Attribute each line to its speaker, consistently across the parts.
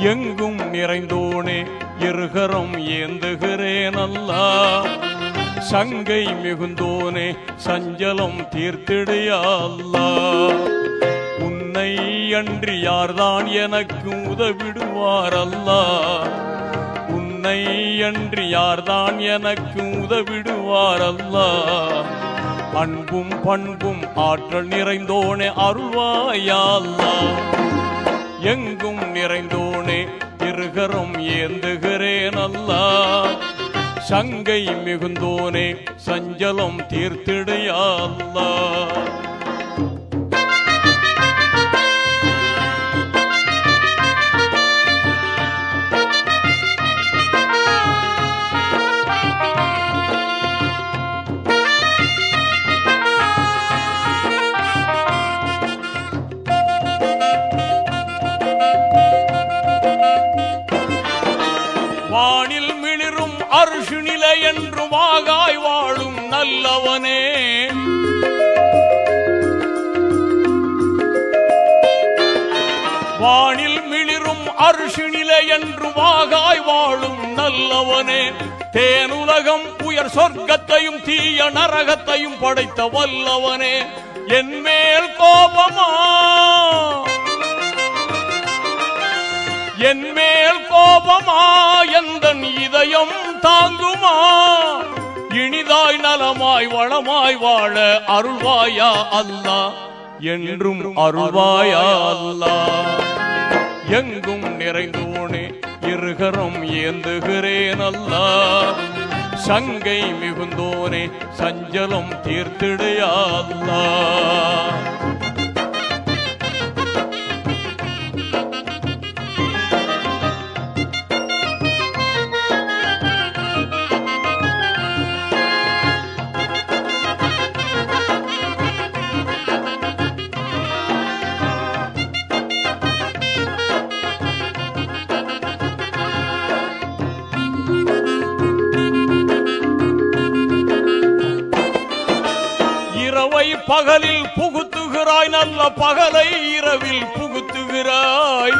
Speaker 1: எங்கும் நிறைந்தோனே இருகரம் ஏந்துகிறேன் அல்லா சங்கை மிகுந்தோனே சஞ்சலம் தீர்த்திடையா அல்லா உன்னை அன்றி யார்தான் எனக்கு உதவிடுவார் அல்லா உன்னை அன்றி யார்தான் எனக்கு உதவிடுவார் அல்லா அன்பும் பண்பும் ஆற்றல் நிறைந்தோனே அருள்வாயா அல்லா எங்கும் நிறைந்தோனே இருகரம் ஏந்துகிறேன் அல்லா சங்கை மிகுந்தோனே சஞ்சலம் தீர்த்திடையா அல்லா வானில் மிளிரும் அருஷு நிலை என்று வாகாய் வாழும் நல்லவனே வானில் மிளிரும் அருஷு நிலை என்று வாகாய் வாழும் நல்லவனே தேனுலகம் உயர் சொர்க்கத்தையும் தீய நரகத்தையும் படைத்த வல்லவனே என் மேல் கோபமா என் மேல் கோபமா எந்தன் இதயம் தாங்குமா இனிதாய் நலமாய் வளமாய் வாழ அருள்வாயா அல்லா என்றும் அருள்வாயா அல்லா எங்கும் நிறைந்தோனே இருகரம் ஏந்துகிறேன் அல்லா சங்கை மிகுந்தோனே சஞ்சலம் தீர்த்திடையா அல்லா இரவை பகலில் புகுத்துகிறாய் நல்ல பகலை இரவில் புகுத்துகிறாய்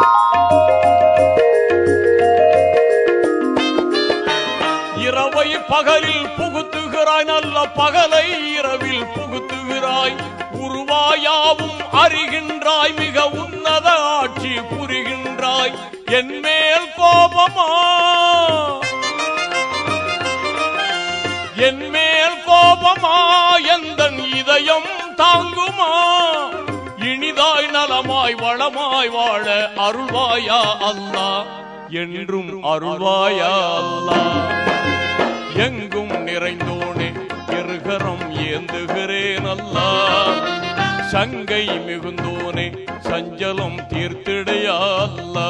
Speaker 1: இரவை பகலில் புகுத்துகிறாய் நல்ல பகலை இரவில் புகுத்துகிறாய் உருவாயாவும் அறிகின்றாய் மிக உன்னத ஆட்சி புரிகின்றாய் என் மேல் கோபமா என் மேல் கோபமா எந்தன் இதயம் தாங்குமா இனிதாய் நலமாய் வளமாய் வாழ அருள்வாயா அல்லா என்றும் அருள்வாயா அல்லா எங்கும் நிறைந்தோனே இருகரம் ஏந்துகிறேன் அல்லா சங்கை மிகுந்தோனே சஞ்சலம் தீர்த்திடையா அல்லா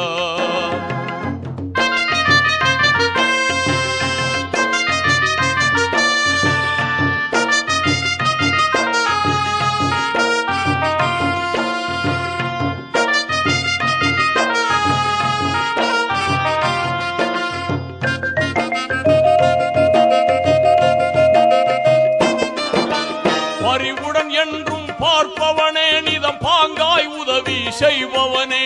Speaker 1: பரிவுடன் என்றும் பார்ப்பவனே நிதம் பாங்காய் உதவி செய்பவனே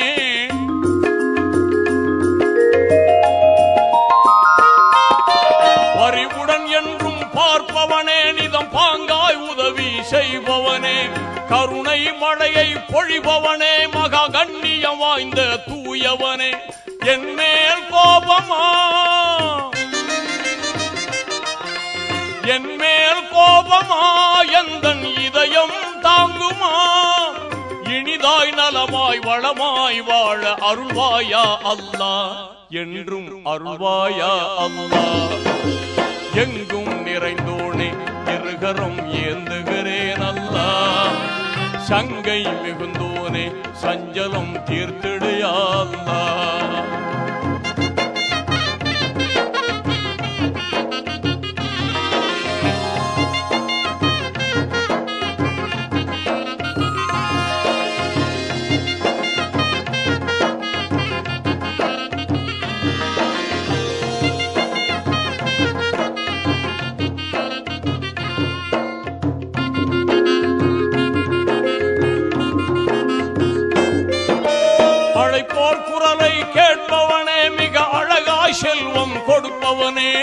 Speaker 1: பரிவுடன் என்றும் பார்ப்பவனே நிதம் பாங்காய் உதவி செய்பவனே கருணை மழையை பொழிபவனே மகா கண்ணியம் வாய்ந்த தூயவனே என் மேல் கோபமா என் மேல் கோபமா எந்தன் இதயம் தாங்குமா இனிதாய் நலமாய் வளமாய் வாழ அருள்வாயா அல்லா என்றும் அருள்வாயா அல்லா எங்கும் நிறைந்தோனே இருகரம் ஏந்துகிறேன் அல்லா சங்கை மிகுந்தோனே சஞ்சலம் தீர்த்திடையா அல்லா இருப்பவனே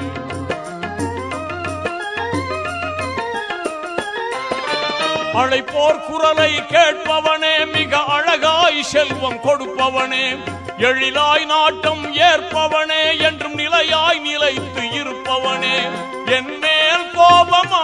Speaker 1: அழைப்போர் குரலை கேட்பவனே மிக அழகாய் செல்வம் கொடுப்பவனே எழிலாய் நாட்டம் ஏற்பவனே என்றும் நிலையாய் நிலைத்து இருப்பவனே என் மேல் கோபமா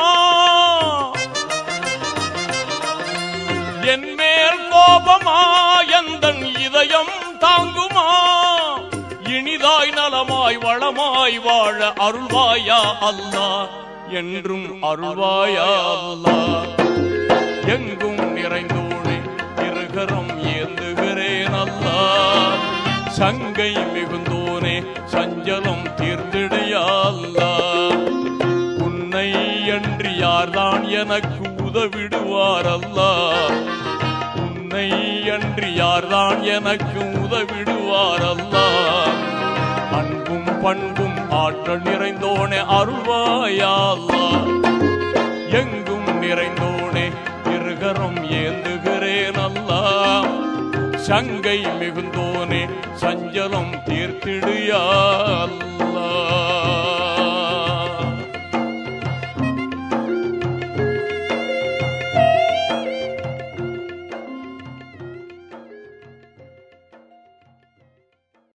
Speaker 1: என் மேல் கோபமா எந்தன் இதயம் தாங்குமா இனிதாய் நலமாய் வளமாய் வாழ அருள்வாயா அல்லாஹ் என்றும் அருள்வாயா அல்லாஹ் எங்கும் நிறைந்தோனே இருகரம் ஏந்துகிறேன் அல்லா சங்கை மிகுந்தோனே சஞ்சலம் தீர்ந்திடையா அல்லா உன்னை அன்றி யார்தான் எனக்கு உதவிடுவார் அல்லா உன்னை அன்றி யார்தான் எனக்கு உதவிடுவார் அல்லா அன்பும் பண்பும் ஆற்றல் நிறைந்தோனே அருள்வாயா அல்லா எங்கும் நிறைந்தோனே இருகரம் ஏந்துகிறேன் அல்லா சங்கை மிகுந்தோனே சஞ்சலம் தீர்த்திடுயா அல்லா